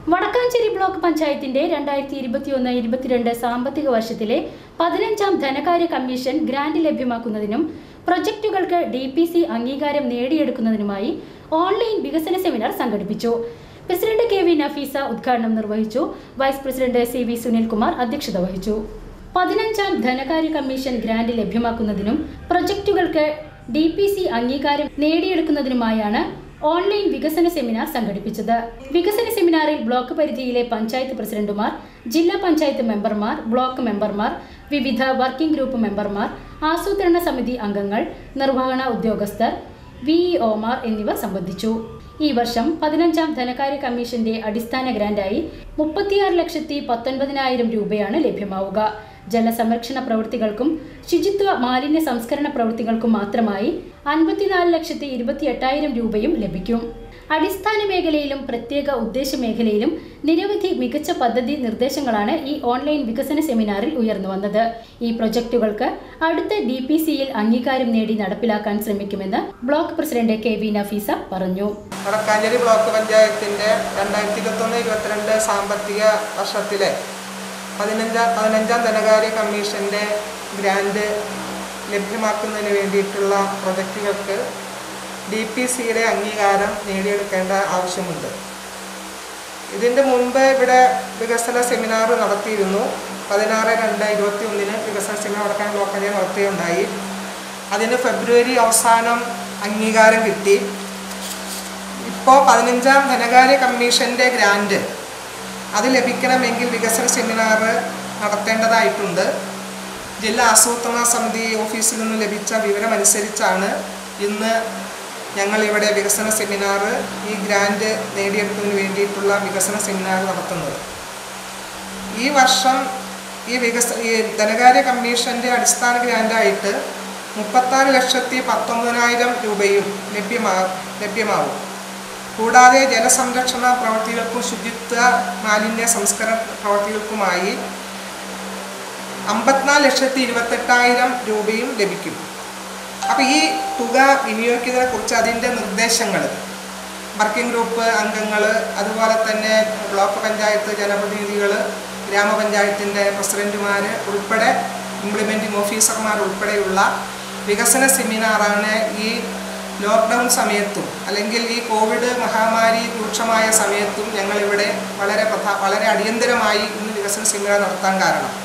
Vadakkanchery block പഞ്ചായത്തിന്റെ രണ്ടായിരത്തി ഇരുപത്തിയൊന്ന് ഇരുപത്തിരണ്ട് സാമ്പത്തിക വർഷത്തിലെ പതിനഞ്ചാം ധനകാര്യ കമ്മീഷൻ ഗ്രാന്റ് ലഭ്യമാക്കുന്നതിനും പ്രൊജക്ടുകൾക്ക് ഡി പി സി അംഗീകാരം നേടിയെടുക്കുന്നതിനുമായി ഓൺലൈൻ വികസന സെമിനാർ സംഘടിപ്പിച്ചു പ്രസിഡന്റ് കെ വി നഫീസ ഉദ്ഘാടനം നിർവഹിച്ചു vice president C V Sunilkumar അധ്യക്ഷത വഹിച്ചു പതിനഞ്ചാം ധനകാര്യ കമ്മീഷൻ ഗ്രാന്റ് ലഭ്യമാക്കുന്നതിനും പ്രൊജക്ടുകൾക്ക് ഡി പി സി അംഗീകാരം നേടിയെടുക്കുന്നതിനുമായാണ് ഓൺലൈൻ വികസന സെമിനാർ സംഘടിപ്പിച്ചത് വികസന സെമിനാറിൽ ബ്ലോക്ക് പരിധിയിലെ പഞ്ചായത്ത് പ്രസിഡന്റുമാർ ജില്ലാ പഞ്ചായത്ത് മെമ്പർമാർ ബ്ലോക്ക് മെമ്പർമാർ വിവിധ വർക്കിംഗ് ഗ്രൂപ്പ് മെമ്പർമാർ ആസൂത്രണ സമിതി അംഗങ്ങൾ നിർവഹണ ഉദ്യോഗസ്ഥർ വിഇഒമാർ എന്നിവർ സംബന്ധിച്ചു ഈ വർഷം പതിനഞ്ചാം ധനകാര്യ കമ്മീഷന്റെ അടിസ്ഥാന ഗ്രാന്റായി മുപ്പത്തിയാറ് ലക്ഷത്തി പത്തൊൻപതിനായിരം രൂപയാണ് ലഭ്യമാവുക ജലസംരക്ഷണ പ്രവൃത്തികൾക്കും ശുചിത്വ മാലിന്യ സംസ്കരണ പ്രവൃത്തികൾക്കും മാത്രമായി അൻപത്തിനാല് ലക്ഷത്തി ഇരുപത്തി എട്ടായിരം രൂപയും ലഭിക്കും അടിസ്ഥാന മേഖലയിലും പ്രത്യേക ഉദ്ദേശ മേഖലയിലും നിരവധി മികച്ച പദ്ധതി നിർദ്ദേശങ്ങളാണ് ഈ ഓൺലൈൻ വികസന സെമിനാറിൽ ഉയർന്നു വന്നത് ഈ പ്രൊജക്ടുകൾക്ക് അടുത്ത ഡി പി സിയിൽ അംഗീകാരം നേടി നടപ്പിലാക്കാൻ ശ്രമിക്കുമെന്ന് block president K V Nafeesa പറഞ്ഞു വടക്കാഞ്ചേരി ബ്ലോക്ക് പഞ്ചായത്തിൻ്റെ രണ്ടായിരത്തി ഇരുപത്തൊന്ന് ഇരുപത്തിരണ്ട് സാമ്പത്തിക വർഷത്തിലെ പതിനഞ്ചാം പതിനഞ്ചാം ധനകാര്യ കമ്മീഷൻ്റെ ഗ്രാൻഡ് ലഭ്യമാക്കുന്നതിന് വേണ്ടിയിട്ടുള്ള പ്രൊജക്റ്റുകൾക്ക് ഡി പി സിയുടെ അംഗീകാരം നേടിയെടുക്കേണ്ട ആവശ്യമുണ്ട് ഇതിൻ്റെ മുമ്പ് ഇവിടെ വികസന സെമിനാർ നടത്തിയിരുന്നു പതിനാറ് രണ്ട് ഇരുപത്തി ഒന്നിന് വികസന സെമിനാർ വടക്കാൻ ബ്ലോക്ക് പഞ്ചായത്ത് നടത്തുകയുണ്ടായി അതിന് ഫെബ്രുവരി അവസാനം അംഗീകാരം കിട്ടി ഇപ്പോൾ പതിനഞ്ചാം ധനകാര്യ കമ്മീഷൻ്റെ ഗ്രാൻഡ് അത് ലഭിക്കണമെങ്കിൽ വികസന സെമിനാർ നടത്തേണ്ടതായിട്ടുണ്ട് ജില്ലാ ആസൂത്രണ സമിതി ഓഫീസിൽ നിന്ന് ലഭിച്ച വിവരമനുസരിച്ചാണ് ഇന്ന് ഞങ്ങളിവിടെ വികസന സെമിനാർ ഈ ഗ്രാൻഡ് നേടിയെടുക്കുന്നതിന് വേണ്ടിയിട്ടുള്ള വികസന സെമിനാർ നടത്തുന്നത് ഈ വർഷം ഈ വികസ ഈ ധനകാര്യ കമ്മീഷൻ്റെ അടിസ്ഥാന ഗ്രാൻഡായിട്ട് മുപ്പത്താറ് ലക്ഷത്തി പത്തൊമ്പതിനായിരം രൂപയും ലഭ്യമാ ലഭ്യമാവും കൂടാതെ ജലസംരക്ഷണ പ്രവൃത്തികൾക്കും ശുചിത്വ മാലിന്യ സംസ്കരണ പ്രവൃത്തികൾക്കുമായി അമ്പത്തിനാല് ലക്ഷത്തി ഇരുപത്തെട്ടായിരം രൂപയും ലഭിക്കും അപ്പോൾ ഈ തുക വിനിയോഗിക്കുന്നതിനെ കുറിച്ച് അതിൻ്റെ നിർദ്ദേശങ്ങൾ വർക്കിംഗ് ഗ്രൂപ്പ് അംഗങ്ങൾ അതുപോലെ തന്നെ ബ്ലോക്ക് പഞ്ചായത്ത് ജനപ്രതിനിധികൾ ഗ്രാമപഞ്ചായത്തിൻ്റെ പ്രസിഡന്റുമാർ ഉൾപ്പെടെ ഇംപ്ലിമെൻറ്റിംഗ് ഓഫീസർമാർ ഉൾപ്പെടെയുള്ള വികസന സെമിനാറാണ് ഈ ലോക്ക്ഡൗൺ സമയത്തും അല്ലെങ്കിൽ ഈ കോവിഡ് മഹാമാരി രൂക്ഷമായ സമയത്തും ഞങ്ങളിവിടെ വളരെ പ്രധാ വളരെ അടിയന്തരമായി ഇന്ന് വികസന സെമിനാർ നടത്താൻ കാരണം